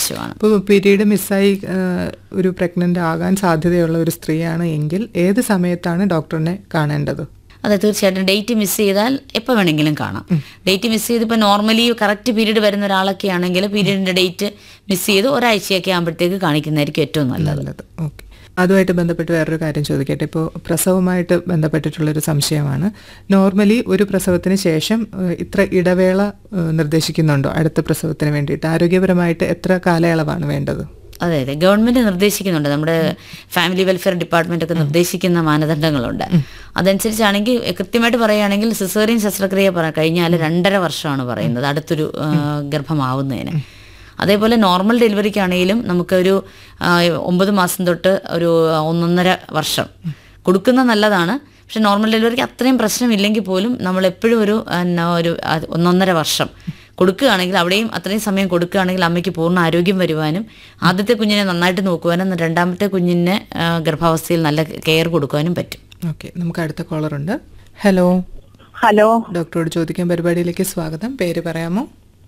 ആവശ്യമാണ് ഇപ്പോൾ പീരീഡ് മിസ്സായി ആ, ഒരു പ്രഗ്നൻ്റ് ആകാൻ സാധ്യതയുള്ള ഒരു സ്ത്രീയാണ് എങ്കിൽ ഏത് സമയത്താണ് ഡോക്ടറിനെ കാണേണ്ടത് അതെ തീർച്ചയായിട്ടും ഡേറ്റ് മിസ് ചെയ്താൽ എപ്പോൾ വേണമെങ്കിലും കാണാം ഡേറ്റ് മിസ് ചെയ്ത് ഇപ്പോൾ നോർമലി കറക്റ്റ് പീരീഡ് വരുന്ന ഒരാളൊക്കെ ആണെങ്കിൽ പീരീഡിൻ്റെ ഡേറ്റ് മിസ് ചെയ്ത് ഒരാഴ്ചയൊക്കെ ആകുമ്പോഴത്തേക്ക് കാണിക്കുന്നതായിരിക്കും ഏറ്റവും നല്ലത് നല്ലത് ഓക്കെ അതുമായിട്ട് ബന്ധപ്പെട്ട് വേറൊരു കാര്യം ചോദിക്കട്ടെ ഇപ്പോൾ പ്രസവമായിട്ട് ബന്ധപ്പെട്ടിട്ടുള്ളൊരു സംശയമാണ് നോർമലി ഒരു പ്രസവത്തിന് ശേഷം ഏഹ്, ഇത്ര ഇടവേള ഏഹ്, നിർദ്ദേശിക്കുന്നുണ്ടോ അടുത്ത പ്രസവത്തിന് വേണ്ടിയിട്ട് ആരോഗ്യപരമായിട്ട് എത്ര കാലയളവാണ് വേണ്ടത് അതെ അതെ ഗവൺമെന്റ് നിർദ്ദേശിക്കുന്നുണ്ട് നമ്മുടെ ഫാമിലി വെൽഫെയർ ഡിപ്പാർട്ട്മെന്റ് ഒക്കെ നിർദ്ദേശിക്കുന്ന മാനദണ്ഡങ്ങളുണ്ട് അതനുസരിച്ചാണെങ്കിൽ എ, കൃത്യമായിട്ട് പറയുകയാണെങ്കിൽ സിസേറിയൻ ശസ്ത്രക്രിയ പറ- കഴിഞ്ഞാൽ രണ്ടര വർഷമാണ് പറയുന്നത് അടുത്തൊരു ആ, ഗർഭമാവുന്നതിന് അതേപോലെ നോർമൽ ഡെലിവറിക്കാണെങ്കിലും നമുക്കൊരു ആ, ഒമ്പത് മാസം തൊട്ട് ഒരു ഒന്നൊന്നര വർഷം കൊടുക്കുന്ന നല്ലതാണ് പക്ഷെ നോർമൽ ഡെലിവറിക്ക് അത്രയും പ്രശ്നമില്ലെങ്കിൽ പോലും നമ്മൾ എപ്പോഴും ഒരു എന്നാ, ഒരു ആ, ഒന്നൊന്നര വർഷം കൊടുക്കുകയാണെങ്കിൽ അവിടെയും അത്രയും സമയം കൊടുക്കുകയാണെങ്കിൽ അമ്മയ്ക്ക് പൂർണ്ണ ആരോഗ്യം വരുവാനും ആദ്യത്തെ കുഞ്ഞിനെ നന്നായിട്ട് നോക്കുവാനും രണ്ടാമത്തെ കുഞ്ഞിനെ ആ, ഗർഭാവസ്ഥയിൽ നല്ല കെയർ കൊടുക്കുവാനും പറ്റും ഓക്കെ നമുക്ക് അടുത്ത കോളർ ഉണ്ട് ഹലോ ഹലോ ഡോക്ടറോട് ചോദിക്കാൻ പരിപാടിയിലേക്ക് സ്വാഗതം പേര് പറയാമോ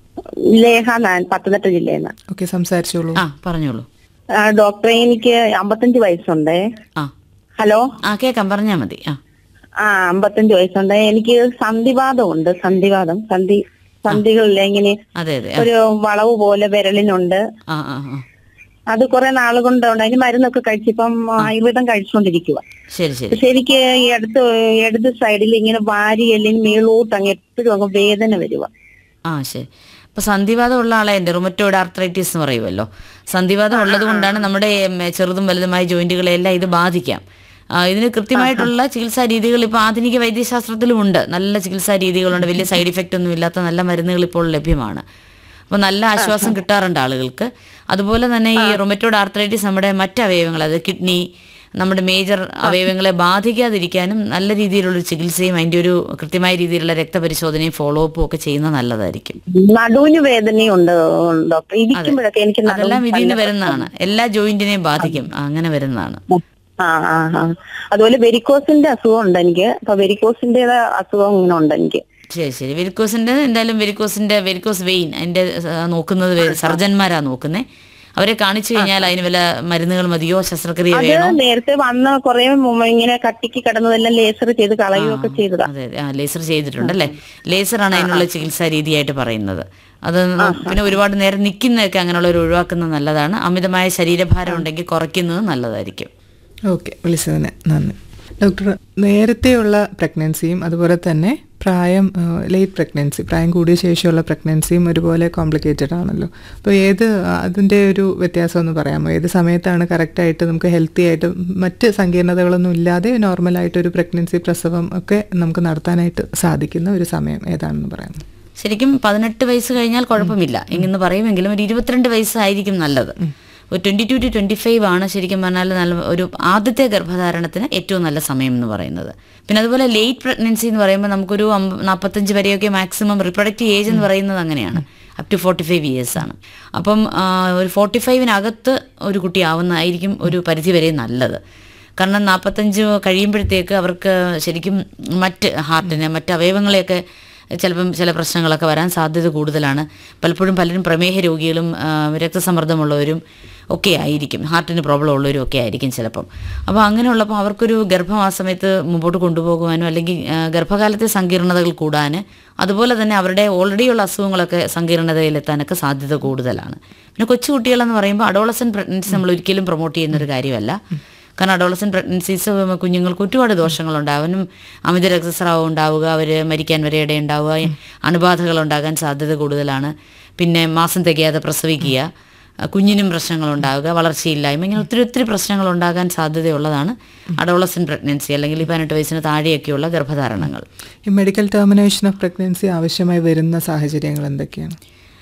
ലേഖ ഞാൻ പത്തനംതിട്ട ജില്ലയിൽ നിന്ന് ഓക്കെ സംസാരിച്ചോളൂ ആ പറഞ്ഞോളൂ ആ, ഡോക്ടറെ എനിക്ക് അമ്പത്തഞ്ച് വയസ്സുണ്ടേ ആ ഹലോ ആ കേൾക്കാം പറഞ്ഞാൽ മതി ആ ആ അമ്പത്തഞ്ച് വയസ്സുണ്ട് എനിക്ക് സന്ധിവാദം ഉണ്ട് സന്ധിവാദം സന്ധി സന്ധികളിലെ ഇങ്ങനെ അതെ അതെ ഒരു വളവ് പോലെ വിരലിനുണ്ട് ആ ആ ആ അത് കുറെ നാൾ കൊണ്ട് ഉണ്ട് അതിന് മരുന്നൊക്കെ കഴിച്ചിപ്പം ആയുർവേദം കഴിച്ചുകൊണ്ടിരിക്കുക ശരി ശരി പക്ഷെ എനിക്ക് ഈ അടുത്ത് ഇടത് സൈഡിൽ ഇങ്ങനെ വാരി എല്ലിന് മേളോട്ട് അങ്ങ് എപ്പോഴും അങ്ങ് വേദന വരുക ആ ശരി ഇപ്പൊ സന്ധിവാദം ഉള്ള ആളെ ഉണ്ട് റുമറ്റോയിഡ് ആർത്രൈറ്റിസ് എന്ന് പറയുമല്ലോ സന്ധിവാദം ഉള്ളത് കൊണ്ടാണ് നമ്മുടെ ഉം, ചെറുതും വലുതുമായ ജോയിന്റുകളെല്ലാം ഇത് ബാധിക്കാം ആ, ഇതിന് കൃത്യമായിട്ടുള്ള ചികിത്സാ രീതികൾ ഇപ്പോൾ ആധുനിക വൈദ്യശാസ്ത്രത്തിലും ഉണ്ട് നല്ല ചികിത്സാ രീതികളുണ്ട് വലിയ സൈഡ് ഇഫക്റ്റ് ഒന്നും ഇല്ലാത്ത നല്ല മരുന്നുകൾ ഇപ്പോൾ ലഭ്യമാണ് അപ്പോൾ നല്ല ആശ്വാസം കിട്ടാറുണ്ട് ആളുകൾക്ക് അതുപോലെ തന്നെ ഈ റൊമറ്റോഡ് ആർത്രൈറ്റിസ് നമ്മുടെ മറ്റ് അവയവങ്ങൾ അത് കിഡ്നി നമ്മുടെ മേജർ അവയവങ്ങളെ ബാധിക്കാതിരിക്കാനും നല്ല രീതിയിലുള്ള ചികിത്സയും അതിൻ്റെ ഒരു കൃത്യമായ രീതിയിലുള്ള രക്തപരിശോധനയും ഫോളോ അപ്പും ഒക്കെ ചെയ്യുന്നത് നല്ലതായിരിക്കും നടുവിന് വേദനയുണ്ട് ഡോക്ടർ ഇരിക്കുമ്പോഴൊക്കെ എനിക്ക് നടുവിന് അതെല്ലാം ഇതിന് വരുന്നതാണ് എല്ലാ ജോയിന്റിനെയും ബാധിക്കും ആ, അങ്ങനെ വരുന്നതാണ് ആ ആ ആ അതുപോലെ വെരിക്കോസിന്റെ അസുഖം ഉണ്ട് എനിക്ക് അപ്പൊ വെരിക്കോസിന്റെ അസുഖം ഇങ്ങനെ ഉണ്ട് എനിക്ക് ശരി ശരി വെരിക്കോസിന്റെ എന്തായാലും വെരിക്കോസിന്റെ വെരിക്കോസ് വെയിൻ അതിന്റെ ആ, നോക്കുന്നത് വെ- സർജന്മാരാ നോക്കുന്നത് അവരെ കാണിച്ചു കഴിഞ്ഞാൽ അതിന് വല്ല മരുന്നുകൾ മതിയോ ശസ്ത്രക്രിയ അത് വേണോ നേരത്തെ വന്ന കുറെ ഇങ്ങനെ കട്ടിക്ക് കിടന്നതെല്ലാം ലേസർ ചെയ്ത് കളയുകയൊക്കെ ചെയ്തതാ അതെ അതെ ആ ലേസർ ചെയ്തിട്ടുണ്ട് അല്ലേ ലേസറാണ് അതിനുള്ള ചികിത്സാ രീതിയായിട്ട് പറയുന്നത് അത് പിന്നെ ഒരുപാട് നേരം നിൽക്കുന്നതൊക്കെ അങ്ങനെയുള്ളവർ ഒഴിവാക്കുന്നത് നല്ലതാണ് അമിതമായ ശരീരഭാരം ഉണ്ടെങ്കിൽ കുറയ്ക്കുന്നത് നല്ലതായിരിക്കും ഓക്കെ വിളിച്ചതിന് നന്ദി ഡോക്ടർ നേരത്തെയുള്ള പ്രഗ്നൻസിയും അതുപോലെ തന്നെ പ്രായം ലേറ്റ് പ്രഗ്നൻസി പ്രായം കൂടിയ ശേഷമുള്ള പ്രഗ്നൻസിയും ഒരുപോലെ കോംപ്ലിക്കേറ്റഡ് ആണല്ലോ അപ്പോൾ ഏത് ആ, അതിൻ്റെ ഒരു വ്യത്യാസം ഒന്ന് പറയാമോ ഏത് സമയത്താണ് കറക്റ്റായിട്ട് നമുക്ക് ഹെൽത്തി ആയിട്ട് മറ്റ് സങ്കീർണതകളൊന്നും ഇല്ലാതെ നോർമലായിട്ട് ഒരു പ്രഗ്നൻസി പ്രസവം ഒക്കെ നമുക്ക് നടത്താനായിട്ട് സാധിക്കുന്ന ഒരു സമയം ഏതാണെന്ന് പറയാമോ ശരിക്കും പതിനെട്ട് വയസ്സ് കഴിഞ്ഞാൽ കുഴപ്പമില്ല എന്ന് പറയുമെങ്കിലും ഒരു ഇരുപത്തിരണ്ട് വയസ്സായിരിക്കും നല്ലത് ഒരു twenty two to twenty five ആണ് ശരിക്കും പറഞ്ഞാൽ നല്ല ഒരു ആദ്യത്തെ ഗർഭധാരണത്തിന് ഏറ്റവും നല്ല സമയം എന്ന് പറയുന്നത് പിന്നെ അതുപോലെ ലേറ്റ് പ്രഗ്നൻസി എന്ന് പറയുമ്പോൾ നമുക്കൊരു അമ്പ- നാൽപ്പത്തഞ്ച് വരെയൊക്കെ മാക്സിമം റിപ്രൊഡക്റ്റീവ് ഏജ് എന്ന് പറയുന്നത് അങ്ങനെയാണ് up to forty five years ആണ് അപ്പം ആ, ഒരു ഫോർട്ടി ഫൈവിനകത്ത് ഒരു കുട്ടി ആവുന്നതായിരിക്കും ഒരു പരിധി വരെ നല്ലത് കാരണം നാൽപ്പത്തഞ്ച് കഴിയുമ്പോഴത്തേക്ക് അവർക്ക് ശരിക്കും മറ്റ് ഹാർട്ടിന് മറ്റ് അവയവങ്ങളെയൊക്കെ ചിലപ്പം ചില പ്രശ്നങ്ങളൊക്കെ വരാൻ സാധ്യത കൂടുതലാണ് പലപ്പോഴും പലരും പ്രമേഹ രോഗികളും ആ, രക്തസമ്മർദ്ദമുള്ളവരും ഒക്കെ ആയിരിക്കും ഹാർട്ടിന് പ്രോബ്ലം ഉള്ളവരും ഒക്കെ ആയിരിക്കും ചിലപ്പം അപ്പോൾ അങ്ങനെയുള്ളപ്പോൾ അവർക്കൊരു ഗർഭം ആ സമയത്ത് മുമ്പോട്ട് കൊണ്ടുപോകുവാനോ അല്ലെങ്കിൽ ആ, ഗർഭകാലത്തെ സങ്കീർണതകൾ കൂടാൻ അതുപോലെ തന്നെ അവരുടെ ഓൾറെഡിയുള്ള അസുഖങ്ങളൊക്കെ സങ്കീർണതയിലെത്താനൊക്കെ സാധ്യത കൂടുതലാണ് പിന്നെ കൊച്ചുകുട്ടികളെന്ന് പറയുമ്പോൾ അഡോളസൻ പ്രഗ്നൻസി നമ്മൾ ഒരിക്കലും പ്രൊമോട്ട് ചെയ്യുന്നൊരു കാര്യമല്ല കാരണം അഡോളസൻ പ്രഗ്നൻസീസ് കുഞ്ഞുങ്ങൾക്ക് ഒരുപാട് ദോഷങ്ങളുണ്ടാവും അവനും അമിത രക്തസ്രാവം ഉണ്ടാവുക അവർ മരിക്കാൻ വരെ ഇടയുണ്ടാവുക അണുബാധകൾ ഉണ്ടാകാൻ സാധ്യത കൂടുതലാണ് പിന്നെ മാസം തികയാതെ പ്രസവിക്കുക അഹ് കുഞ്ഞിനും പ്രശ്നങ്ങളുണ്ടാവുക വളർച്ചയില്ലായ്മ ഇങ്ങനെ ഒത്തിരി ഒത്തിരി പ്രശ്നങ്ങൾ ഉണ്ടാകാൻ സാധ്യതയുള്ളതാണ് അഡോളസൻ പ്രഗ്നൻസി അല്ലെങ്കിൽ ഈ പതിനെട്ട് വയസ്സിന് താഴെയൊക്കെയുള്ള ഗർഭധാരണങ്ങൾ ഈ മെഡിക്കൽ ടെർമിനേഷൻ ഓഫ് പ്രഗ്നൻസി ആവശ്യമായി വരുന്ന സാഹചര്യങ്ങൾ എന്തൊക്കെയാണ്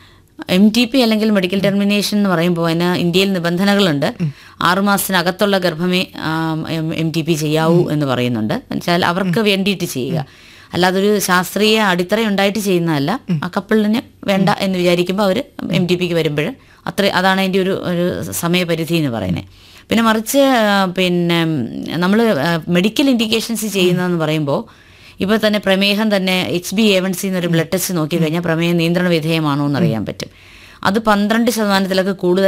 എം ടി പി അല്ലെങ്കിൽ മെഡിക്കൽ ടെർമിനേഷൻ എന്ന് പറയുമ്പോൾ അതിന് ഇന്ത്യയിൽ നിബന്ധനകളുണ്ട് ആറുമാസത്തിനകത്തുള്ള ഗർഭമേ എം ടി പി ചെയ്യാവൂ എന്ന് പറയുന്നുണ്ട് എന്നുവെച്ചാൽ അവർക്ക് വേണ്ടിയിട്ട് ചെയ്യുക അല്ലാതെ ഒരു ശാസ്ത്രീയ അടിത്തറ ഉണ്ടായിട്ട് ചെയ്യുന്നതല്ല ആ കപ്പിളിന് വേണ്ട എന്ന് വിചാരിക്കുമ്പോൾ അവർ എം ടി പിക്ക് വരുമ്പോൾ അത്ര അതാണ് അതിൻ്റെ ഒരു ഒരു സമയപരിധി എന്ന് പറയുന്നത് പിന്നെ മറിച്ച് ആ, പിന്നെ നമ്മൾ മെഡിക്കൽ ഇൻഡിക്കേഷൻസ് ചെയ്യുന്നതെന്ന് പറയുമ്പോൾ ഇപ്പോൾ തന്നെ പ്രമേഹം തന്നെ H B A one C എന്നൊരു ബ്ലഡ് ടെസ്റ്റ് നോക്കി കഴിഞ്ഞാൽ പ്രമേഹം നിയന്ത്രണ വിധേയമാണോ എന്ന് അറിയാൻ പറ്റും അത് പന്ത്രണ്ട് ശതമാനത്തിലൊക്കെ കൂടുതൽ